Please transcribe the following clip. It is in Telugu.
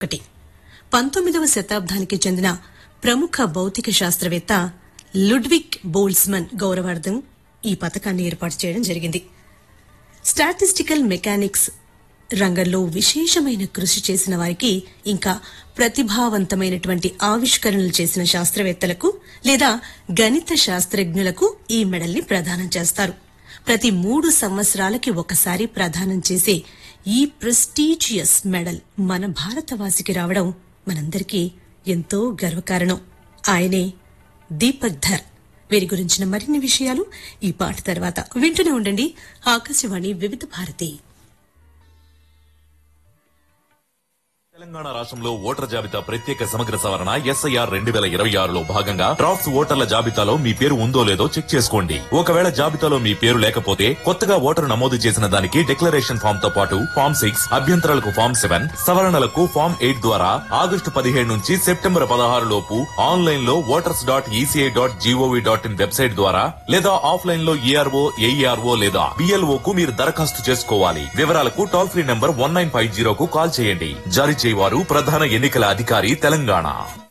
ఒకటి పంతొమ్మిదవ శతాబ్దానికి చెందిన ప్రముఖ భౌతిక శాస్త్రవేత్త లుడ్విక్ బోల్స్మన్ గౌరవార్థం ఈ పథకాన్ని ఏర్పాటు చేయడం జరిగింది స్టాటిస్టికల్ మెకానిక్స్ రంగంలో విశేషమైన కృషి చేసిన వారికి ఇంకా ప్రతిభావంతమైనటువంటి ఆవిష్కరణలు చేసిన శాస్త్రవేత్తలకు లేదా గణిత శాస్త్రజ్ఞులకు ఈ మెడల్ని ప్రదానం చేస్తారు ప్రతి మూడు సంవత్సరాలకి ఒకసారి ప్రదానం చేసే ఈ ప్రెస్టీజియస్ మెడల్ మన భారతవాసికి రావడం మనందరికీ ఎంతో గర్వకారణం ఆయనే దీపక్ ధర్ వీరి గురించిన మరిన్ని విషయాలు ఈ పాట తర్వాత వింటూనే ఉండండి ఆకాశవాణి వివిధ భారతి తెలంగాణ రాష్ట్రంలో ఓటర్ జాబితా ప్రత్యేక సమగ్ర సవరణ ఎస్ఐఆర్ రెండు వేల ఇరవై ఆరులో భాగంగా డ్రాఫ్ట్స్ ఓటర్ల జాబితాలో మీ పేరు ఉందో లేదో చెక్ చేసుకోండి ఒకవేళ జాబితాలో మీ పేరు లేకపోతే కొత్తగా ఓటరు నమోదు చేసిన దానికి డిక్లరేషన్ ఫామ్ తో పాటు ఫామ్ సిక్స్ అభ్యంతరాలకు ఫామ్ సెవెన్ సవరణలకు ఫామ్ ఎయిట్ ద్వారా ఆగస్టు పదిహేడు నుంచి సెప్టెంబర్ పదహారు లోపు ఆన్లైన్ లో voters dot ECI dot GOV dot in website ద్వారా లేదా ఆఫ్లైన్ లో ఏఆర్ఓ ఏఈఆర్ఓ లేదా బిఎల్ఓ కు మీరు దరఖాస్తు చేసుకోవాలి వివరాలకు toll free number one nine five జీరోకు కాల్ చేయండి జారీ చేయవారు ప్రధాన ఎన్నికల అధికారి తెలంగాణ